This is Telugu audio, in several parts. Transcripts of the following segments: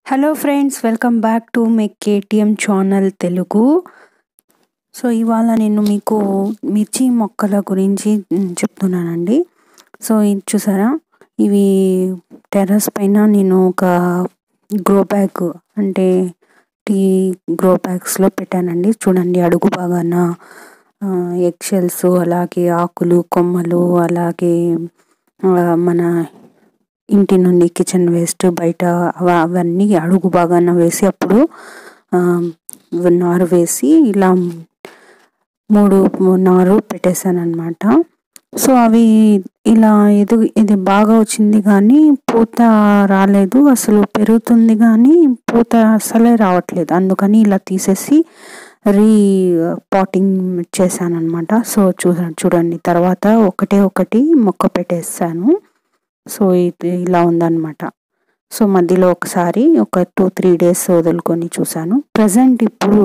hello friends welcome back to my KTM channel Telugu so ఇవాళ నేను మీకు మిర్చి మొక్కల గురించి చెప్తున్నానండి సో ఇది చూసారా ఇవి టెర్రస్ పైన నేను ఒక గ్రో బ్యాగ్ అంటే టీ గ్రో బ్యాగ్స్లో పెట్టానండి చూడండి అడుగు బాగాన ఎగ్ షెల్స్ అలాగే ఆకులు కొమ్మలు అలాగే మన ఇంటి నుండి కిచెన్ వేస్ట్ బయట అవన్నీ అడుగు బాగాన వేసి అప్పుడు నారు వేసి ఇలా మూడు నారు పెట్టేశాను అనమాట సో అవి ఇలా ఎదు ఇది బాగా వచ్చింది కానీ పూత రాలేదు అసలు పెరుగుతుంది కానీ పూత అసలే రావట్లేదు అందుకని ఇలా తీసేసి రీ పాటింగ్ చేశాను అనమాట సో చూ చూడండి తర్వాత ఒకటే ఒకటి మొక్క పెట్టేస్తాను సో ఇది ఇలా ఉందన్నమాట సో మధ్యలో ఒకసారి ఒక టూ త్రీ డేస్ వదులుకొని చూశాను ప్రజెంట్ ఇప్పుడు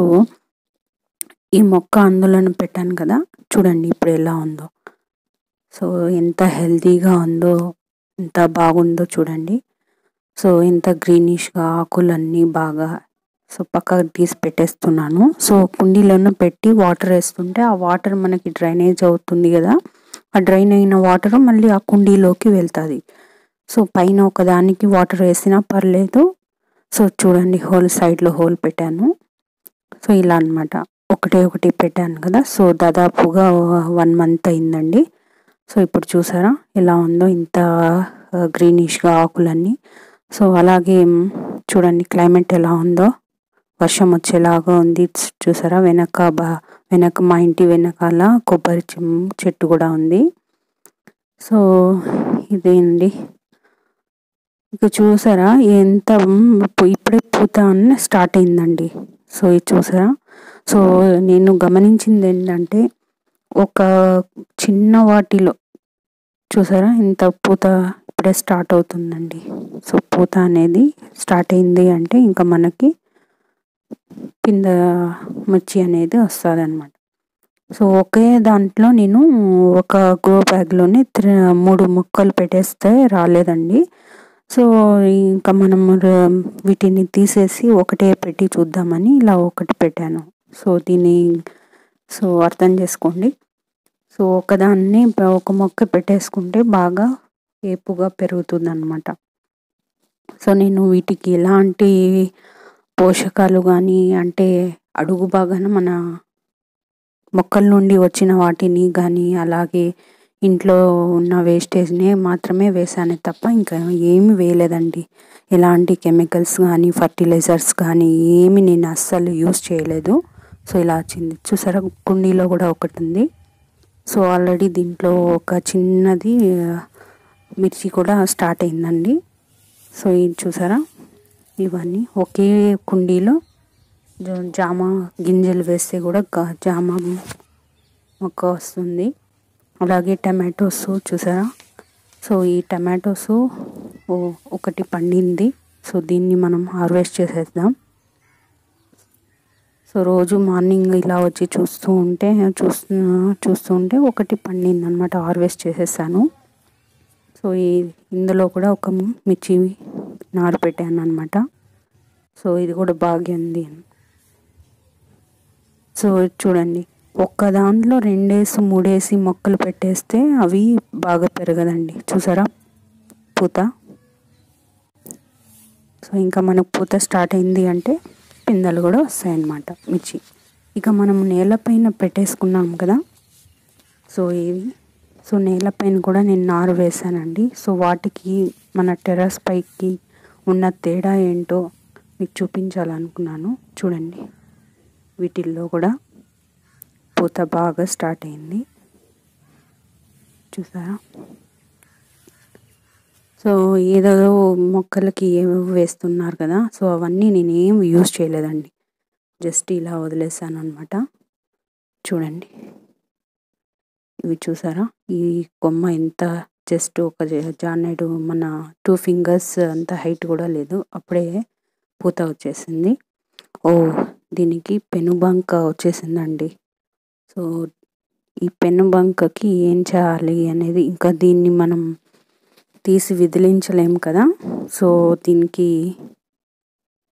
ఈ మొక్క అందులోనే పెట్టాను కదా చూడండి ఇప్పుడు ఎలా ఉందో సో ఎంత హెల్తీగా ఉందో ఎంత బాగుందో చూడండి సో ఎంత గ్రీనిష్గా ఆకులన్నీ బాగా సో పక్కకు తీసి పెట్టేస్తున్నాను సో కుండీలోనే పెట్టి వాటర్ వేస్తుంటే ఆ వాటర్ మనకి డ్రైనేజ్ అవుతుంది కదా ఆ డ్రైన్ అయిన వాటర్ మళ్ళీ ఆ కుండీలోకి వెళ్తుంది సో పైన ఒకదానికి వాటర్ వేసినా పర్లేదు సో చూడండి హోల్ సైడ్లో హోల్ పెట్టాను సో ఇలా అనమాట ఒకటే ఒకటి పెట్టాను కదా సో దాదాపుగా వన్ మంత్ అయిందండి సో ఇప్పుడు చూసారా ఎలా ఉందో ఇంత గ్రీనిష్గా ఆకులన్నీ సో అలాగే చూడండి క్లైమేట్ ఎలా ఉందో వర్షం వచ్చేలాగా ఉంది చూసారా వెనక బా వెనక మా ఇంటి వెనకాల కొబ్బరి చెట్టు కూడా ఉంది సో ఇదేండి ఇక చూసారా ఎంత ఇప్పుడే పూత అని స్టార్ట్ అయిందండి సో ఇది చూసారా సో నేను గమనించింది ఏంటంటే ఒక చిన్న వాటిలో చూసారా ఇంత పూత ఇప్పుడే స్టార్ట్ అవుతుందండి సో పూత అనేది స్టార్ట్ అయింది అంటే ఇంకా మనకి కింద మిర్చి అనేది వస్తుంది అనమాట సో ఒకే దాంట్లో నేను ఒక గ్రో బ్యాగ్లోని మూడు మొక్కలు పెట్టేస్తే రాలేదండి సో ఇంకా మనం వీటిని తీసేసి ఒకటే పెట్టి చూద్దామని ఇలా ఒకటి పెట్టాను సో దీన్ని సో అర్థం చేసుకోండి సో ఒకదాన్ని ఒక మొక్క పెట్టేసుకుంటే బాగా ఏపుగా పెరుగుతుంది అనమాట సో నేను వీటికి ఎలాంటి పోషకాలు కానీ అంటే అడుగు బాగాన మన మొక్కల నుండి వచ్చిన వాటిని కానీ అలాగే ఇంట్లో ఉన్న వేస్టేజ్ని మాత్రమే వేసానే తప్ప ఇంకా ఏమి వేయలేదండి ఎలాంటి కెమికల్స్ కానీ ఫర్టిలైజర్స్ కానీ ఏమి నేను అస్సలు యూస్ చేయలేదు సో ఇలా వచ్చింది చూసారా కుండీలో కూడా ఒకటి ఉంది సో ఆల్రెడీ దీంట్లో ఒక చిన్నది మిర్చి కూడా స్టార్ట్ అయిందండి సో ఇది చూసారా ఇవన్నీ ఒకే కుండీలో జామ గింజలు వేస్తే కూడా జామ మొక్క వస్తుంది అలాగే టమాటోస్ చూసారా సో ఈ టమాటోస్ ఒకటి పండింది సో దీన్ని మనం హార్వెస్ట్ చేసేద్దాం సో రోజు మార్నింగ్ ఇలా వచ్చి చూస్తూ ఉంటే చూస్తూ చూస్తూ ఉంటే ఒకటి పండింది అనమాట హార్వెస్ట్ చేసేసాను సో ఈ ఇందులో కూడా ఒక మిర్చి నారు పెట్టాను అనమాట సో ఇది కూడా బాగుంది సో చూడండి ఒక్క దాంట్లో రెండేసి మూడేసి మొక్కలు పెట్టేస్తే అవి బాగా పెరగదండి చూసారా పూత సో ఇంకా మనకు పూత స్టార్ట్ అయింది అంటే పిందెలు కూడా వస్తాయన్నమాట మిర్చి ఇక మనం నేలపైన పెట్టేసుకున్నాం కదా సో ఇవి సో నేలపైన కూడా నేను నారు వేసానండి సో వాటికి మన టెర్రస్ పైకి ఉన్న తేడా ఏంటో మీకు చూపించాలనుకున్నాను చూడండి వీటిల్లో కూడా పూత బాగా స్టార్ట్ అయింది చూసారా సో ఏదో మొక్కలకి ఏమో వేస్తున్నారు కదా సో అవన్నీ నేను ఏం యూజ్ చేయలేదండి జస్ట్ ఇలా వదిలేసాను అనమాట చూడండి ఇవి చూసారా ఈ కొమ్మ ఎంత జస్ట్ ఒక జానెడు మన టూ ఫింగర్స్ అంత హైట్ కూడా లేదు అప్పుడే పూత వచ్చేసింది ఓ దీనికి పెనుబంక వచ్చేసిందండి సో ఈ పెను బంకకి ఏం చేయాలి అనేది ఇంకా దీన్ని మనం తీసి విదిలించలేం కదా సో దీనికి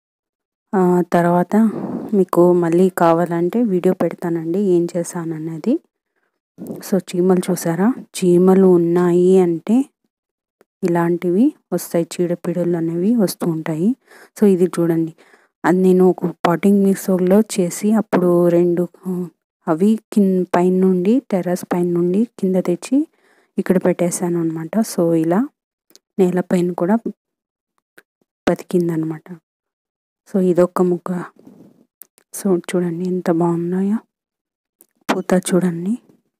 తర్వాత మీకు మళ్ళీ కావాలంటే వీడియో పెడతానండి ఏం చేశానన్నది సో చీమలు చూసారా చీమలు ఉన్నాయి అంటే ఇలాంటివి వస్తాయి చీడపీడలు అనేవి వస్తూ ఉంటాయి సో ఇది చూడండి అది నేను ఒక పాటింగ్ మిక్సర్లో చేసి అప్పుడు రెండు అవి కింద పైన నుండి టెర్రస్ పైన నుండి కింద తెచ్చి ఇక్కడ పెట్టేశాను అనమాట సో ఇలా నేలపైన కూడా బతికిందనమాట సో ఇదొక ముక్క సో చూడండి ఎంత బాగున్నాయో పూత చూడండి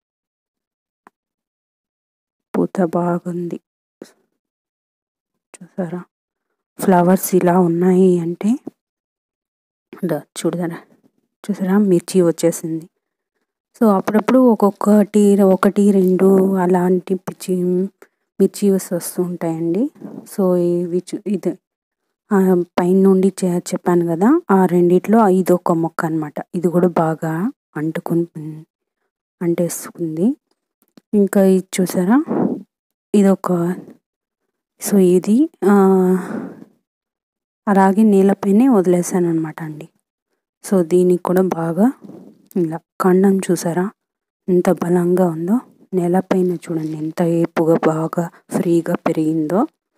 పూత బాగుంది చూసారా ఫ్లవర్స్ ఇలా ఉన్నాయి అంటే చూడరా చూసారా మిర్చి వచ్చేసింది సో అప్పుడప్పుడు ఒక్కొక్కటి ఒకటి రెండు అలాంటి పిచ్చి మిర్చి వస్తూ ఉంటాయండి సో ఇవి ఇది పైన నుండి చెప్పాను కదా ఆ రెండిట్లో ఇది ఒక మొక్క అనమాట ఇది కూడా బాగా అంటుకుని అంటేసుకుంది ఇంకా ఇది చూసారా ఇది ఒక సో ఇది అలాగే నేలపైనే వదిలేసాను అనమాట అండి సో దీనికి కూడా బాగా ఇలా కాండం చూసారా ఎంత బలంగా ఉందో నేలపైన చూడండి ఎంత ఏపుగా బాగా ఫ్రీగా పెరిగిందో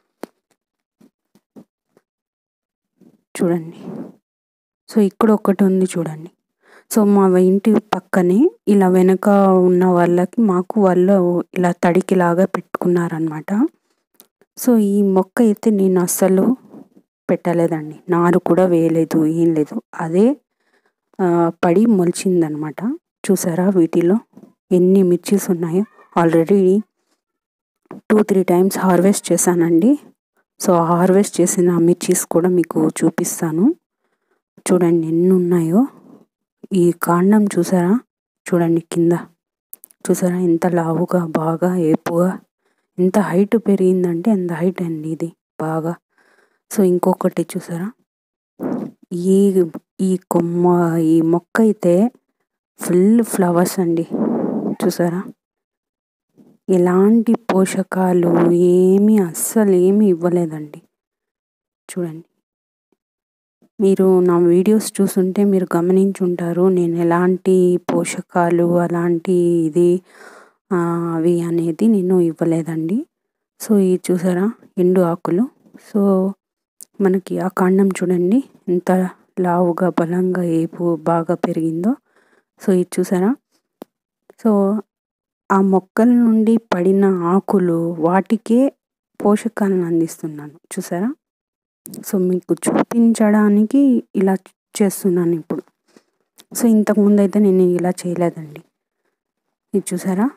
చూడండి సో ఇక్కడ ఒకటి ఉంది చూడండి సో మా ఇంటి పక్కనే ఇలా వెనక ఉన్న వాళ్ళకి మాకు వాళ్ళు ఇలా తడికిలాగా పెట్టుకున్నారనమాట సో ఈ మొక్క అయితే నేను అస్సలు పెట్టలేదండి నారు కూడా వేయలేదు ఏం లేదు అదే పడి మొలిచిందనమాట చూసారా వీటిలో ఎన్ని మిర్చీస్ ఉన్నాయో already two three times harvest చేశానండి సో హార్వెస్ట్ చేసిన మిర్చీస్ కూడా మీకు చూపిస్తాను చూడండి ఎన్ని ఉన్నాయో ఈ కాండం చూసారా చూడండి కింద చూసారా ఎంత లావుగా బాగా ఏపుగా ఎంత హైట్ పెరిగిందంటే ఎంత హైట్ అండి ఇది బాగా సో ఇంకొకటి చూసారా ఈ ఈ కొమ్మ ఈ మొక్క అయితే ఫుల్ ఫ్లవర్స్ అండి చూసారా ఎలాంటి పోషకాలు ఏమీ అస్సలు ఏమీ ఇవ్వలేదండి చూడండి మీరు నా వీడియోస్ చూస్తుంటే మీరు గమనించుంటారు నేను ఎలాంటి పోషకాలు అలాంటి ఇది అవి అనేది నేను ఇవ్వలేదండి సో ఇది చూసారా ఎండు ఆకులు సో మనకి ఆ కాండం చూడండి ఎంత లావుగా బలంగా ఏపు బాగా పెరిగిందో సో ఇది చూసారా సో ఆ మొక్కల నుండి పడిన ఆకులు వాటికే పోషకాలను అందిస్తున్నాను చూసారా సో మీకు చూపించడానికి ఇలా చేస్తున్నాను ఇప్పుడు సో ఇంతకుముందు అయితే నేను ఇలా చేయలేదండి ఇది చూసారా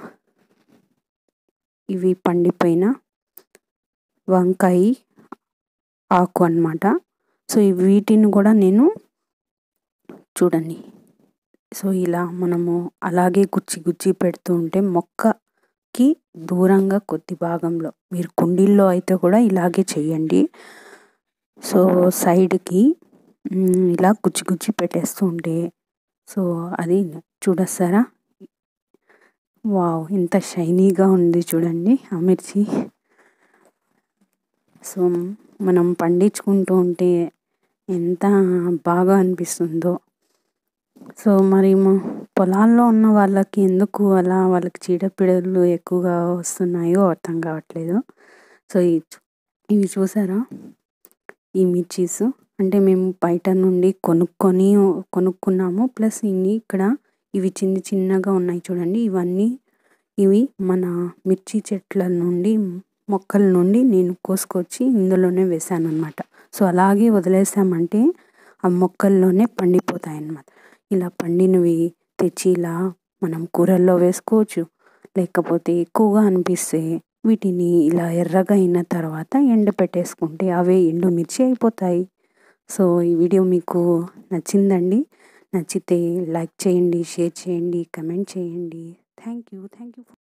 ఇవి పండిపోయిన వంకాయ ఆకు అనమాట సో వీటిని కూడా నేను చూడండి సో ఇలా మనము అలాగే గుచ్చి గుచ్చి పెడుతూ ఉంటే మొక్కకి దూరంగా కొద్ది భాగంలో మీరు కుండీల్లో అయితే కూడా ఇలాగే చేయండి సో సైడ్కి ఇలా గుచ్చి గుచ్చి పెట్టేస్తూ ఉంటే సో అది చూడస్తారా వావ్ ఎంత షైనీగా ఉంది చూడండి ఆ మిర్చి సో మనం పండించుకుంటూ ఉంటే ఎంత బాగా అనిపిస్తుందో సో మరి పొలాల్లో ఉన్న వాళ్ళకి ఎందుకు అలా వాళ్ళకి చీడపీడలు ఎక్కువగా వస్తున్నాయో అర్థం కావట్లేదు సో ఇవి చూసారా ఈ మిర్చీస్ అంటే మేము బయట నుండి కొనుక్కొని కొనుక్కున్నాము ప్లస్ ఇన్ని ఇక్కడ ఇవి చిన్న చిన్నగా ఉన్నాయి చూడండి ఇవన్నీ ఇవి మన మిర్చి చెట్ల నుండి మొక్కల నుండి నేను కోసుకొచ్చి ఇందులోనే వేసాను అనమాట సో అలాగే వదిలేసామంటే ఆ మొక్కల్లోనే పండిపోతాయి అన్నమాట ఇలా పండినవి తెచ్చి ఇలా మనం కూరల్లో వేసుకోవచ్చు లేకపోతే ఎక్కువగా అనిపిస్తే వీటిని ఇలా ఎర్రగా అయిన తర్వాత ఎండ పెట్టేసుకుంటే అవే ఎండుమిర్చి అయిపోతాయి సో ఈ వీడియో మీకు నచ్చిందండి నచ్చితే లైక్ చేయండి షేర్ చేయండి కమెంట్ చేయండి థ్యాంక్ యూ థ్యాంక్ యూ